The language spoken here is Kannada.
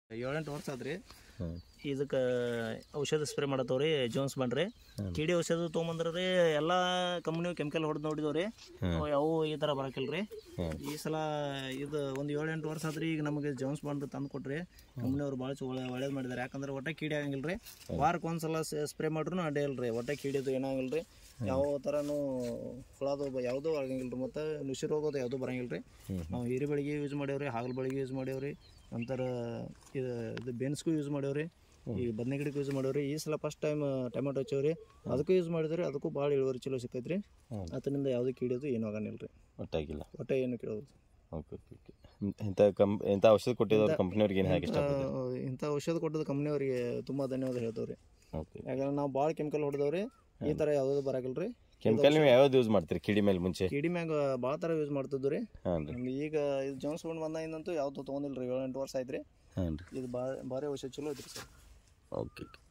ಏಳೆಂಟು ವರ್ಷ ಆದ್ರಿ ಹಾಂ ಇದಕ್ಕೆ ಔಷಧ ಸ್ಪ್ರೇ ಮಾಡತ್ತವ್ರಿ ಜೋನ್ಸ್ ಬಂಡ್ರಿ ಕಿಡಿ ಔಷಧ ತೊಗೊಂಬಂದ್ರಿ ಎಲ್ಲ ಕಂಪ್ನಿ ಕೆಮಿಕಲ್ ಹೊಡೆದು ನೋಡಿದವ್ರಿ ಅವು ಯಾವ ಈ ಥರ ಬರಕಿಲ್ರಿ ಈ ಸಲ ಇದು ಒಂದು ಏಳೆಂಟು ವರ್ಷ ಆದ್ರಿ ಈಗ ನಮಗೆ ಜೋನ್ಸ್ ಬಂಡ್ ತಂದು ಕೊಟ್ರಿ ಕಂಪ್ನಿಯವ್ರು ಭಾಳ ಒಳ್ಳೆ ಒಳ್ಳೇದು ಮಾಡಿದ್ದಾರೆ ಯಾಕಂದ್ರೆ ಒಟ್ಟ ಕೀಡಿ ಆಗಂಗಿಲ್ರಿ ವಾರಕ್ಕೆ ಒಂದ್ಸಲ ಸ್ಪ್ರೇ ಮಾಡ್ರೂ ಅಡ್ಡಿ ಇಲ್ರಿ ಒಟ್ಟ ಕೀಡಿದು ಏನಾಗಿಲ್ರಿ ಯಾವ ಥರನೂ ಹುಳದು ಬ- ಯಾವುದೂ ಆಗಂಗಿಲ್ರಿ ಮತ್ತು ನುಸಿ ರೋಗದು ಯಾವುದೂ ಬರಂಗಿಲ್ರಿ ನಾವು ಹೀರಿ ಬೆಳಿಗ್ಗೆ ಯೂಸ್ ಮಾಡೇವ್ರಿ ಹಾಗಲ ಬೆಳಿಗ್ಗೆ ಯೂಸ್ ಮಾಡೇವ್ರಿ ನಂತರ ಇದು ಇದು ಬೆನ್ಸ್ಗೂ ಯೂಸ್ ಮಾಡೇವ್ರಿ ಈ ಬದನೆ ಗಿಡಕ್ಕೆ ಯೂಸ್ ಮಾಡೇವ್ರಿ ಈ ಸಲ ಫಸ್ಟ್ ಟೈಮ್ ಟೊಮೆಟೊ ಹಚ್ಚೇವ್ರಿ ಅದಕ್ಕೂ ಯೂಸ್ ಮಾಡಿದ್ರಿ ಅದಕ್ಕೂ ಭಾಳ ಇಳುವರಿ ಚಲೋ ಸಿಕ್ಕೈತ್ರಿ ಅದರಿಂದ ಯಾವುದೇ ಕೀಡೋದು ಏನೂ ಆಗಂಗಿಲ್ಲ ರೀ ಒಟ್ಟಾಗಿಲ್ಲ ಒಟ್ಟೆ ಏನು ಕೀಳೋದು ಓಕೆ ಓಕೆ ಓಕೆ ಇಂಥ ಕಂ ಇಂಥ ಔಷಧ ಕೊಟ್ಟಿದ್ದವ್ರು ಕಂಪ್ನಿಯವ್ರಿಗೆ ಏನು ಹೇಗೆ ಇಷ್ಟಪಡ್ತೀರಿ ಇಂಥ ಔಷಧ ಕೊಟ್ಟದ ಕಂಪ್ನಿಯವರಿಗೆ ತುಂಬ ಧನ್ಯವಾದ ಹೇಳ್ತೇವ್ರಿ ಓಕೆ ಯಾಕಂದ್ರೆ ನಾವು ಭಾಳ ಕೆಮಿಕಲ್ ಹೊಡೆದವ್ರಿ ಈ ಥರ ಯಾವುದೂ ಬರಾಕಿಲ್ಲ ರೀ ಕೆಮಿಕಲ್ ನೀವು ಯಾವ್ದು ಯೂಸ್ ಮಾಡ್ತೀರಿ ಕಿಡಿ ಮೇಲೆ ಮುಂಚೆ ಕಿಡಿ ಮ್ಯಾಗ ಭಾಳ ಥರ ಯೂಸ್ ಮಾಡ್ತಿದ್ವಿ ರೀ ಹಾಂ ರೀ ನಮ್ಗೆ ಈಗ ಇದು ಜೋನ್ಸ್ ಬಂಡ್ ಬಂದಾಗಿಂದಂತೂ ಯಾವುದು ತೊಗೊಂಡಿಲ್ಲ ರೀ ಏಳೆಂಟು ವರ್ಷ ಆಯ್ತು ರೀ ಹಾಂ ರೀ ಇದು ಭಾಳ ಭಾರಿ ಔಷಧ ಚಲೋ ಐತ್ರಿ ಸರ್ ಓಕೆ ಓಕೆ